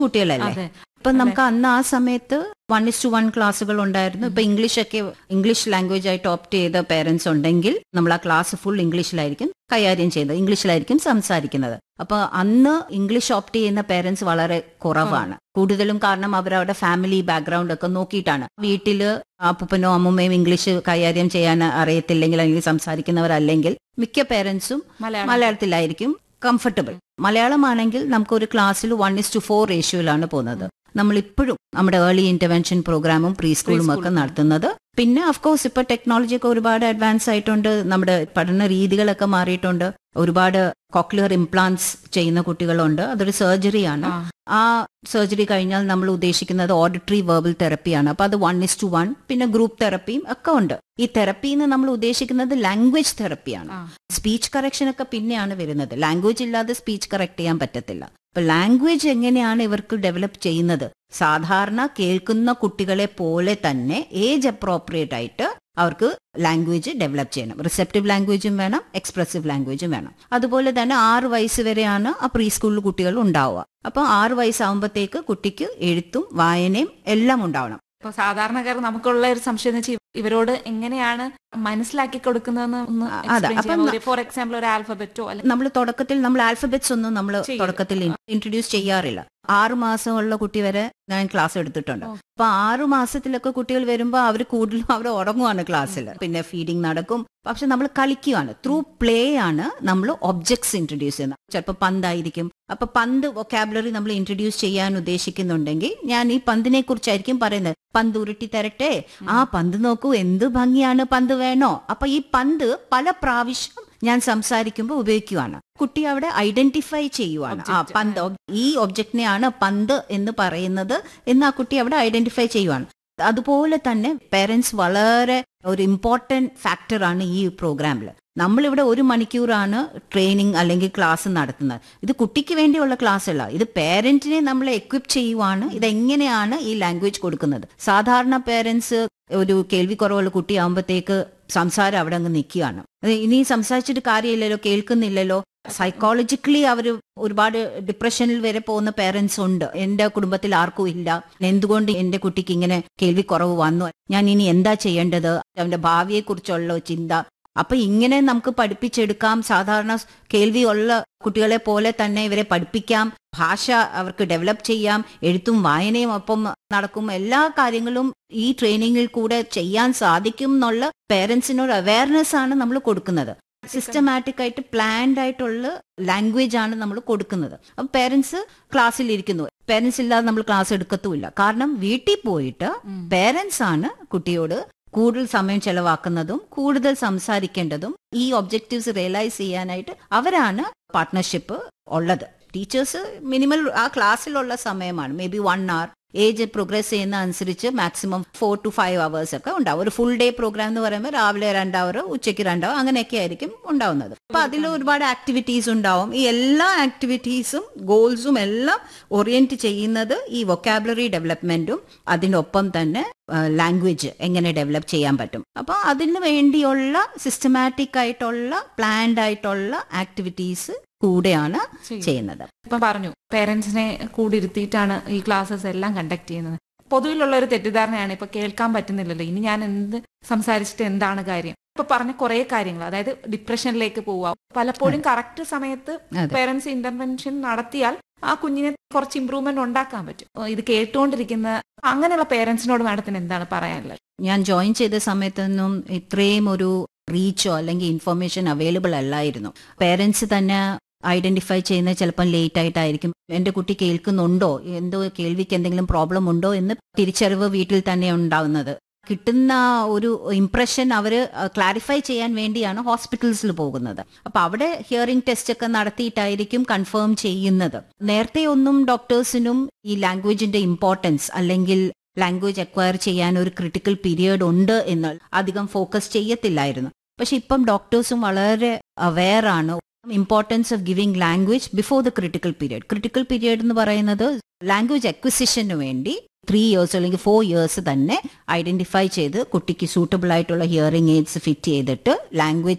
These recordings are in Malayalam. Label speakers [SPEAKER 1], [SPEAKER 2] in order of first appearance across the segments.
[SPEAKER 1] കുട്ടികളല്ലേ
[SPEAKER 2] അതെ
[SPEAKER 1] ഇപ്പൊ നമുക്ക് അന്ന് ആ സമയത്ത് വൺ ഇസ് ടു വൺ ക്ലാസ്സുകൾ ഉണ്ടായിരുന്നു ഇപ്പൊ ഇംഗ്ലീഷ് ഒക്കെ ഇംഗ്ലീഷ് ലാംഗ്വേജ് ആയിട്ട് ഓപ്റ്റ് ചെയ്ത പേരൻസ് ഉണ്ടെങ്കിൽ നമ്മൾ ആ ക്ലാസ് ഫുൾ ഇംഗ്ലീഷിലായിരിക്കും കൈകാര്യം ചെയ്യുന്നത് ഇംഗ്ലീഷിലായിരിക്കും സംസാരിക്കുന്നത് അപ്പൊ അന്ന് ഇംഗ്ലീഷ് ഓപ്റ്റ് ചെയ്യുന്ന പേരൻസ് വളരെ കുറവാണ് കൂടുതലും കാരണം അവരവരുടെ ഫാമിലി ബാക്ക്ഗ്രൗണ്ട് ഒക്കെ നോക്കിയിട്ടാണ് വീട്ടില് അപ്പൂപ്പനോ അമ്മൂമ്മയും ഇംഗ്ലീഷ് കൈകാര്യം ചെയ്യാൻ അറിയത്തില്ലെങ്കിൽ അല്ലെങ്കിൽ സംസാരിക്കുന്നവരല്ലെങ്കിൽ മിക്ക പേരൻസും
[SPEAKER 2] മലയാളം
[SPEAKER 1] മലയാളത്തിലായിരിക്കും കംഫർട്ടബിൾ മലയാളമാണെങ്കിൽ നമുക്ക് ഒരു ക്ലാസ്സിൽ വൺ ഇസ് ടു ഫോർ റേഷ്യോയിലാണ് പോകുന്നത് നമ്മൾ ഇപ്പോഴും നമ്മുടെ ഏർലി ഇന്റർവെൻഷൻ പ്രോഗ്രാമും പ്രീ സ്കൂളും ഒക്കെ നടത്തുന്നത് പിന്നെ കോഴ്സ് ഇപ്പൊ ടെക്നോളജി ഒക്കെ ഒരുപാട് അഡ്വാൻസ് ആയിട്ടുണ്ട് നമ്മുടെ പഠന രീതികളൊക്കെ മാറിയിട്ടുണ്ട് ഒരുപാട് കോക്ലിയർ ഇംപ്ലാന്റ്സ് ചെയ്യുന്ന കുട്ടികളുണ്ട് അതൊരു സർജറിയാണ്
[SPEAKER 2] ആ.
[SPEAKER 1] ആ സർജറി കഴിഞ്ഞാൽ നമ്മൾ ഉദ്ദേശിക്കുന്നത് ഓഡിറ്ററി വെർബൽ തെറപ്പിയാണ് അപ്പൊ അത് വൺ ഇസ് ടു വൺ പിന്നെ ഗ്രൂപ്പ് തെറപ്പിയും ഒക്കെ ഉണ്ട് ഈ തെറപ്പിന്ന് നമ്മൾ ഉദ്ദേശിക്കുന്നത് ലാംഗ്വേജ് തെറപ്പിയാണ്
[SPEAKER 2] ആ.
[SPEAKER 1] സ്പീച്ച് കറക്ഷൻ ഒക്കെ പിന്നെയാണ് വരുന്നത് ലാംഗ്വേജ് ഇല്ലാതെ സ്പീച്ച് കറക്റ്റ് ചെയ്യാൻ പറ്റത്തില്ല അപ്പൊ ലാംഗ്വേജ് എങ്ങനെയാണ് ഇവർക്ക് ഡെവലപ്പ് ചെയ്യുന്നത് സാധാരണ കേൾക്കുന്ന കുട്ടികളെ പോലെ തന്നെ ഏജ് അപ്രോപ്രിയേറ്റ് ആയിട്ട് അവർക്ക് ലാംഗ്വേജ് ഡെവലപ്പ് ചെയ്യണം റിസെപ്റ്റീവ് ലാംഗ്വേജും വേണം എക്സ്പ്രസീവ് ലാംഗ്വേജും വേണം അതുപോലെ തന്നെ ആറ് വയസ്സ് വരെയാണ് ആ പ്രീ സ്കൂളിൽ കുട്ടികൾ ഉണ്ടാവുക അപ്പൊ ആറ് വയസ്സാകുമ്പോഴത്തേക്ക് കുട്ടിക്ക് എഴുത്തും വായനയും എല്ലാം ഉണ്ടാവണം
[SPEAKER 2] ഇപ്പൊ സാധാരണക്കാർ നമുക്കുള്ള ഒരു സംശയം എന്ന് വെച്ചാൽ ഇവരോട് എങ്ങനെയാണ് മനസ്സിലാക്കി കൊടുക്കുന്നതെന്ന് ഒന്ന്
[SPEAKER 1] അതെ, അപ്പം
[SPEAKER 2] ഫോർ എക്സാമ്പിൾ ഒരു ആൽഫബറ്റോ അല്ലെങ്കിൽ
[SPEAKER 1] നമ്മൾ തുടക്കത്തിൽ നമ്മൾ ആൽഫബറ്റ്സ് ഒന്നും നമ്മൾ
[SPEAKER 2] ചെയ്യില്ല.
[SPEAKER 1] തുടക്കത്തിൽ ഇൻട്രൊഡ്യൂസ് ചെയ്യാറില്ല ആറു മാസമുള്ള കുട്ടി വരെ ഞാൻ ക്ലാസ് എടുത്തിട്ടുണ്ട്
[SPEAKER 2] ഓ.
[SPEAKER 1] അപ്പൊ ആറു മാസത്തിലൊക്കെ കുട്ടികൾ വരുമ്പോൾ അവർ കൂടുതലും അവർ ഉറങ്ങുവാണ് ക്ലാസ്സിൽ പിന്നെ ഫീഡിങ് നടക്കും പക്ഷെ നമ്മൾ കളിക്കുകയാണ് ത്രൂ പ്ലേ ആണ് നമ്മൾ ഒബ്ജക്ട്സ് ഇൻട്രൊഡ്യൂസ് ചെയ്യുന്നത് ചിലപ്പോൾ പന്തായിരിക്കും അപ്പൊ പന്ത് വൊക്കാബുലറി നമ്മൾ ഇൻട്രൊഡ്യൂസ് ചെയ്യാൻ ഉദ്ദേശിക്കുന്നുണ്ടെങ്കിൽ ഞാൻ ഈ പന്തിനെ കുറിച്ചായിരിക്കും പറയുന്നത് പന്ത് ഉരുട്ടി തരട്ടെ ആ പന്ത് നോക്കൂ എന്ത് ഭംഗിയാണ് പന്ത് വേണോ അപ്പൊ ഈ പന്ത് പല പ്രാവശ്യം ഞാൻ സംസാരിക്കുമ്പോൾ ഉപയോഗിക്കുവാണ് കുട്ടി അവിടെ ഐഡന്റിഫൈ ചെയ്യുവാണ് ആ
[SPEAKER 2] Object.
[SPEAKER 1] പന്ത് ഈ ഒബ്ജക്റ്റിനെയാണ് പന്ത് എന്ന് പറയുന്നത് എന്ന് ആ കുട്ടി അവിടെ ഐഡന്റിഫൈ ചെയ്യുവാണ് അതുപോലെ തന്നെ പേരൻസ് വളരെ ഒരു ഇമ്പോർട്ടന്റ് ഫാക്ടറാണ് ഈ പ്രോഗ്രാമിൽ നമ്മളിവിടെ ഒരു മണിക്കൂറാണ് ട്രെയിനിങ് അല്ലെങ്കിൽ ക്ലാസ് നടത്തുന്നത് ഇത് കുട്ടിക്ക് വേണ്ടിയുള്ള ക്ലാസ് അല്ല ഇത് പേരന്റിനെ നമ്മൾ എക്വിപ്പ് ചെയ്യുവാണ് ഇതെങ്ങനെയാണ് ഈ ലാംഗ്വേജ് കൊടുക്കുന്നത് സാധാരണ പേരൻസ് ഒരു കേൾവി കുറവുള്ള കുട്ടിയാകുമ്പോഴത്തേക്ക് സംസാരം അവിടെ അങ്ങ് നിൽക്കുകയാണ് അത് ഇനി സംസാരിച്ചിട്ട് കാര്യമില്ലല്ലോ കേൾക്കുന്നില്ലല്ലോ സൈക്കോളജിക്കലി അവർ ഒരുപാട് ഡിപ്രഷനിൽ വരെ പോകുന്ന പേരൻസ് ഉണ്ട് എന്റെ കുടുംബത്തിൽ ആർക്കും ഇല്ല എന്തുകൊണ്ട് എന്റെ കുട്ടിക്ക് ഇങ്ങനെ കേൾവി കുറവ് വന്നു ഞാൻ ഇനി എന്താ ചെയ്യേണ്ടത് അവന്റെ ഭാവിയെ കുറിച്ചുള്ള ചിന്ത അപ്പൊ ഇങ്ങനെ നമുക്ക് പഠിപ്പിച്ചെടുക്കാം സാധാരണ കേൾവിയുള്ള കുട്ടികളെ പോലെ തന്നെ ഇവരെ പഠിപ്പിക്കാം ഭാഷ അവർക്ക് ഡെവലപ്പ് ചെയ്യാം എഴുത്തും വായനയും ഒപ്പം നടക്കും എല്ലാ കാര്യങ്ങളും ഈ ട്രെയിനിങ്ങിൽ കൂടെ ചെയ്യാൻ സാധിക്കും എന്നുള്ള പേരൻസിനൊരു അവയർനെസ് ആണ് നമ്മൾ കൊടുക്കുന്നത് സിസ്റ്റമാറ്റിക് ആയിട്ട് പ്ലാൻഡ് ആയിട്ടുള്ള ലാംഗ്വേജ് ആണ് നമ്മൾ കൊടുക്കുന്നത് അപ്പൊ പേരൻസ് ക്ലാസ്സിൽ ഇരിക്കുന്നു പേരൻസ് ഇല്ലാതെ നമ്മൾ ക്ലാസ് എടുക്കത്തുമില്ല കാരണം വീട്ടിൽ പോയിട്ട് പേരൻസ് ആണ് കുട്ടിയോട് കൂടുതൽ സമയം ചെലവാക്കുന്നതും കൂടുതൽ സംസാരിക്കേണ്ടതും ഈ ഒബ്ജക്റ്റീവ്സ് റിയലൈസ് ചെയ്യാനായിട്ട് അവരാണ് പാർട്ട്ണർഷിപ്പ് ഉള്ളത് ടീച്ചേഴ്സ് മിനിമൽ ആ ക്ലാസ്സിലുള്ള സമയമാണ് maybe one hour age progress ചെയ്യുന്ന അനുസരിച്ച് maximum four to five hours ഒക്കെ ഉണ്ടാവും ഒരു ഫുൾ ഡേ പ്രോഗ്രാം എന്ന് പറയുമ്പോൾ രാവിലെ രണ്ട് അവർ ഉച്ചയ്ക്ക് രണ്ട് അവർ അങ്ങനെയൊക്കെ ആയിരിക്കും ഉണ്ടാവുന്നത് അപ്പൊ അതിൽ ഒരുപാട് ആക്ടിവിറ്റീസ് ഉണ്ടാവും ഈ എല്ലാ ആക്ടിവിറ്റീസും ഗോൾസും എല്ലാം ഓറിയന്റ് ചെയ്യുന്നത് ഈ വൊക്കാബുലറി ഡെവലപ്മെന്റും അതിനൊപ്പം തന്നെ ലാംഗ്വേജ് എങ്ങനെ ഡെവലപ്പ് ചെയ്യാൻ പറ്റും അപ്പൊ അതിന് വേണ്ടിയുള്ള സിസ്റ്റമാറ്റിക് ആയിട്ടുള്ള പ്ലാൻഡ് ആയിട്ടുള്ള ആക്ടിവിറ്റീസ് കൂടെയാണ് ചെയ്യുന്നത്
[SPEAKER 2] ഇപ്പൊ പറഞ്ഞു പേരൻസിനെ കൂടി ഇരുത്തിയിട്ടാണ് ഈ ക്ലാസ്സസ് എല്ലാം കണ്ടക്ട് ചെയ്യുന്നത് പൊതുവിലുള്ള ഒരു തെറ്റിദ്ധാരണയാണ് ഇപ്പൊ കേൾക്കാൻ പറ്റുന്നില്ലല്ലോ ഇനി ഞാൻ എന്ത് സംസാരിച്ചിട്ട് എന്താണ് കാര്യം ഇപ്പൊ പറഞ്ഞ കുറെ കാര്യങ്ങൾ അതായത് ഡിപ്രഷനിലേക്ക് പോവാം പലപ്പോഴും കറക്റ്റ് സമയത്ത്
[SPEAKER 1] അതെ.
[SPEAKER 2] പേരൻസ് ഇന്റർവെൻഷൻ നടത്തിയാൽ ആ കുഞ്ഞിനെ കുറച്ച് ഇമ്പ്രൂവ്മെന്റ് ഉണ്ടാക്കാൻ പറ്റും ഓ, ഇത് കേട്ടുകൊണ്ടിരിക്കുന്ന അങ്ങനെയുള്ള പേരൻസിനോട് മാഡത്തിന് എന്താണ് പറയാനുള്ളത്
[SPEAKER 1] ഞാൻ ജോയിൻ ചെയ്ത സമയത്തൊന്നും ഇത്രയും ഒരു റീച്ചോ അല്ലെങ്കിൽ ഇൻഫർമേഷൻ അവൈലബിൾ അല്ലായിരുന്നു പേരൻസ് തന്നെ ഐഡന്റിഫൈ ചെയ്യുന്നത് ചിലപ്പം ലേറ്റ് ആയിട്ടായിരിക്കും എന്റെ കുട്ടി കേൾക്കുന്നുണ്ടോ എന്തോ കേൾവിക്ക് എന്തെങ്കിലും പ്രോബ്ലം ഉണ്ടോ എന്ന് തിരിച്ചറിവ് വീട്ടിൽ തന്നെ ഉണ്ടാവുന്നത് കിട്ടുന്ന ഒരു ഇംപ്രഷൻ അവർ ക്ലാരിഫൈ ചെയ്യാൻ വേണ്ടിയാണ് ഹോസ്പിറ്റൽസിൽ പോകുന്നത് അപ്പൊ അവിടെ ഹിയറിംഗ് ടെസ്റ്റ് ഒക്കെ നടത്തിയിട്ടായിരിക്കും കൺഫേം ചെയ്യുന്നത് നേരത്തെ ഒന്നും ഡോക്ടേഴ്സിനും ഈ ലാംഗ്വേജിന്റെ ഇമ്പോർട്ടൻസ് അല്ലെങ്കിൽ ലാംഗ്വേജ് അക്വയർ ചെയ്യാൻ ഒരു ക്രിട്ടിക്കൽ പീരിയഡ് ഉണ്ട് എന്ന് അധികം ഫോക്കസ് ചെയ്യത്തില്ലായിരുന്നു പക്ഷെ ഇപ്പം ഡോക്ടേഴ്സും വളരെ അവെയർ ആണ് importance of giving language before the critical period critical period എന്ന് പറയുന്നത് ലാംഗ്വേജ് അക്വിസിഷന് വേണ്ടി ത്രീ ഇയേഴ്സ് അല്ലെങ്കിൽ ഫോർ ഇയേഴ്സ് തന്നെ ഐഡന്റിഫൈ ചെയ്ത് കുട്ടിക്ക് സൂട്ടബിൾ ആയിട്ടുള്ള ഹിയറിംഗ് എയ്ഡ്സ് ഫിറ്റ് ചെയ്തിട്ട് ലാംഗ്വേജ്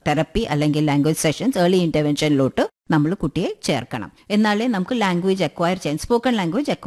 [SPEAKER 1] തെറപ്പി അല്ലെങ്കിൽ ലാംഗ്വേജ് സെഷൻസ് ഏർലി ഇന്റർവെൻഷനിലോട്ട് നമ്മൾ കുട്ടിയെ ചേർക്കണം എന്നാലേ നമുക്ക് ലാംഗ്വേജ് അക്വയർ ചെയ്യാൻ സ്പോക്കൺ ലാംഗ്വേജ്